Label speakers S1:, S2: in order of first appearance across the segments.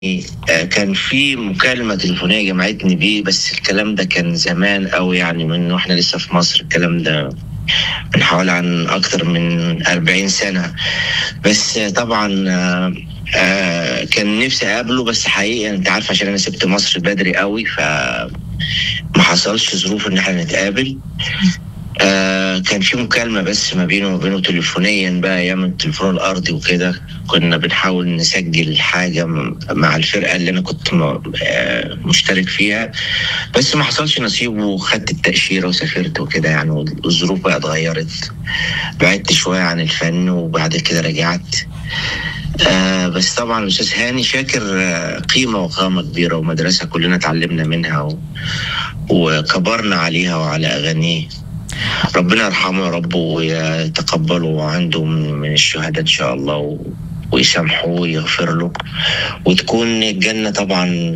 S1: آه، كان في مكالمة تليفونية جمعتني بيه بس الكلام ده كان زمان أوي يعني من واحنا لسه في مصر الكلام ده من حوالي عن أكتر من أربعين سنة بس آه، طبعا آه، آه، كان نفسي أقابله بس حقيقة أنت عارف عشان أنا سبت مصر بدري أوي ف ما حصلش ظروف إن احنا نتقابل آه كان في مكالمة بس ما بينه وبينه تليفونيا بقى أيام التليفون الأرضي وكده كنا بنحاول نسجل حاجة م- مع الفرقة اللي أنا كنت م- آه مشترك فيها بس ما حصلش نصيب وخدت التأشيرة وسافرت وكده يعني والظروف بقى اتغيرت بعدت شوية عن الفن وبعد كده رجعت آه بس طبعا الأستاذ هاني شاكر آه قيمة وقامة كبيرة ومدرسة كلنا اتعلمنا منها و... وكبرنا عليها وعلى أغانيه ربنا يرحمه يا رب ويتقبله عنده من من الشهداء ان شاء الله و... ويسامحه ويغفر له وتكون الجنه طبعا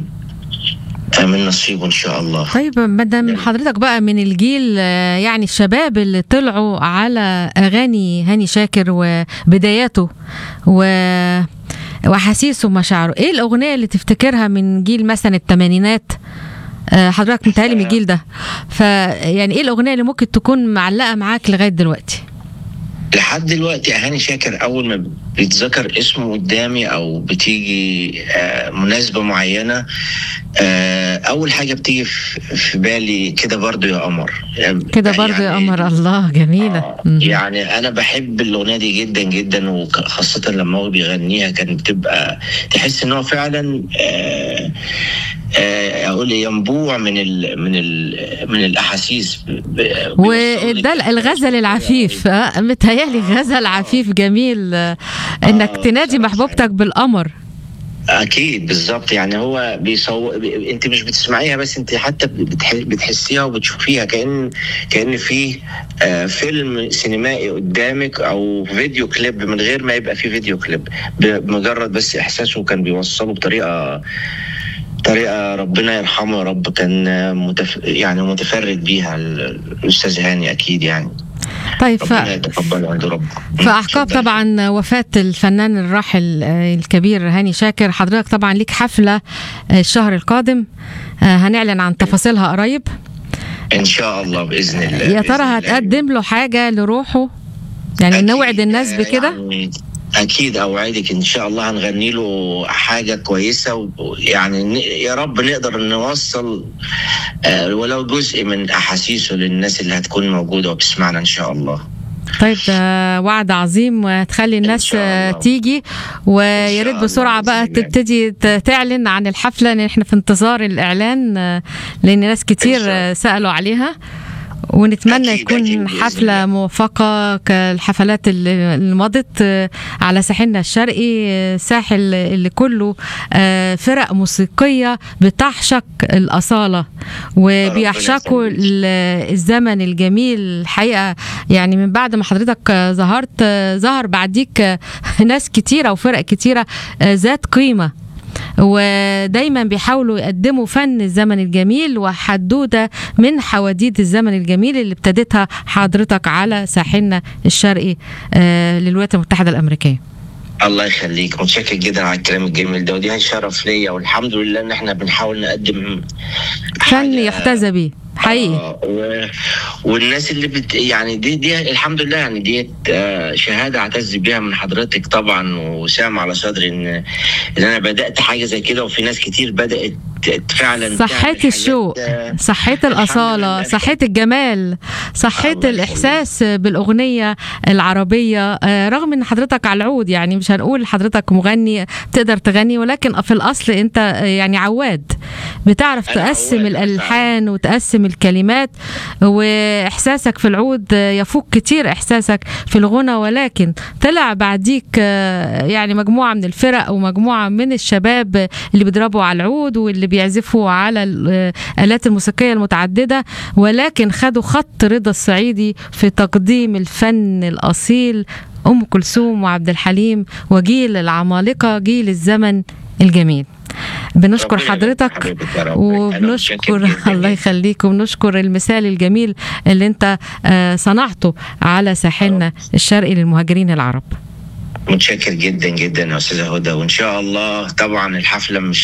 S1: من نصيبه ان شاء الله
S2: طيب مدام حضرتك بقى من الجيل آه، يعني الشباب اللي طلعوا على اغاني هاني شاكر وبداياته و واحاسيسه ومشاعره ايه الاغنيه اللي تفتكرها من جيل مثلا الثمانينات آه، حضرتك متهيألي من الجيل ده فيعني ايه الاغنيه اللي ممكن تكون معلقه معاك لغايه دلوقتي
S1: لحد دلوقتي هاني شاكر اول ما بيتذكر اسمه قدامي او بتيجي آه، مناسبه معينه آه، اول حاجه بتيجي في في بالي كده برضو يا قمر
S2: كده برضه يا قمر الله جميله
S1: آه،
S2: مم.
S1: يعني انا بحب الاغنيه دي جدا جدا وخاصه لما هو بيغنيها كانت بتبقى تحس ان هو فعلا آه، آه، اقول إيه، ينبوع من ال من ال من الاحاسيس ب- ب- بيوصل
S2: وده
S1: لك
S2: الغزل العفيف آه، متهيألي غزل عفيف جميل آه، انك
S1: آه،
S2: تنادي
S1: بصراحة.
S2: محبوبتك بالقمر
S1: اكيد بالظبط يعني هو بيصور انت مش بتسمعيها بس انت حتى بتح... بتحسيها وبتشوفيها كان كان في آه فيلم سينمائي قدامك او فيديو كليب من غير ما يبقى في فيديو كليب بمجرد بس احساسه كان بيوصله بطريقه طريقه ربنا يرحمه يا رب كان آه، متف... يعني متفرد بيها ال- الاستاذ هاني اكيد يعني
S2: طيب ف...
S1: ربنا يتقبله عند رب
S2: فأعقاب طبعا وفاة الفنان الراحل آه، الكبير هاني شاكر حضرتك طبعا ليك حفلة آه، الشهر القادم آه، هنعلن عن تفاصيلها قريب
S1: ان شاء الله باذن الله
S2: يا
S1: بإذن
S2: ترى
S1: الله.
S2: هتقدم له حاجة لروحه يعني
S1: أكيد،
S2: نوعد الناس
S1: آه،
S2: بكده
S1: يعني اكيد اوعدك ان شاء الله هنغني له حاجه كويسه ويعني ن- يا رب نقدر نوصل آه، ولو جزء من احاسيسه للناس اللي هتكون موجوده وبتسمعنا ان شاء الله
S2: طيب ده وعد عظيم وتخلي الناس
S1: شاء
S2: آه،
S1: الله.
S2: تيجي ويا
S1: إن
S2: ريت
S1: شاء
S2: بسرعة
S1: الله
S2: بقى
S1: بإذن الله.
S2: تبتدي ت- تعلن عن الحفلة لأن احنا في انتظار الإعلان آه، لأن ناس كتير
S1: إن شاء الله.
S2: آه، سألوا عليها ونتمنى
S1: أكيد،
S2: يكون
S1: أكيد بإذن
S2: حفلة
S1: الله.
S2: موفقة كالحفلات اللي اللي مضت آه، على ساحلنا الشرقي آه، ساحل اللي كله آه، فرق موسيقية بتعشق الأصالة وبيعشقوا
S1: يخليك.
S2: ال- الزمن الجميل الحقيقة يعني من بعد ما حضرتك آه، ظهرت آه، ظهر بعديك آه، ناس كتيرة وفرق كتيرة آه، ذات قيمة ودايما بيحاولوا يقدموا فن الزمن الجميل وحدوته من حواديت الزمن الجميل اللي ابتدتها حضرتك على ساحلنا الشرقي آه، للولايات المتحدة الأمريكية
S1: الله يخليك متشكر جدا على الكلام الجميل ده ودي شرف ليا والحمد لله ان احنا بنحاول نقدم
S2: فن
S1: حاجة-
S2: يحتذى بيه حقيقي
S1: آه، و... والناس اللي بت... يعني دي دي الحمد لله يعني دي آه، شهاده اعتز بيها من حضرتك طبعا وسام على صدري ان ان انا بدات حاجه زي كده وفي ناس كتير بدات فعلا تعمل
S2: صحيت
S1: حاجات،
S2: الشوق
S1: آه،
S2: صحيت الأصالة
S1: لله.
S2: صحيت الجمال صحيت
S1: الله
S2: الإحساس بالأغنية العربية آه، رغم أن حضرتك على العود يعني مش هنقول حضرتك مغني تقدر تغني ولكن في الأصل أنت آه، يعني عواد بتعرف
S1: أنا
S2: تقسم
S1: عواد،
S2: الألحان وتقسم الكلمات وإحساسك في العود آه، يفوق كتير إحساسك في الغنى ولكن طلع بعديك آه، يعني مجموعة من الفرق ومجموعة من الشباب اللي بيضربوا على العود واللي بيعزفوا على الآلات الموسيقية المتعددة ولكن خدوا خط رضا الصعيدي في تقديم الفن الأصيل أم كلثوم وعبد الحليم وجيل العمالقة جيل الزمن الجميل بنشكر
S1: ربنا يبارك
S2: حضرتك
S1: حضرتك يا رب. أنا متشكر
S2: وبنشكر
S1: جداً
S2: الله يخليك وبنشكر المثال الجميل اللي انت آه، صنعته على ساحلنا الشرقي للمهاجرين العرب
S1: متشكر جدا جدا يا استاذه هدى وان شاء الله طبعا الحفله مش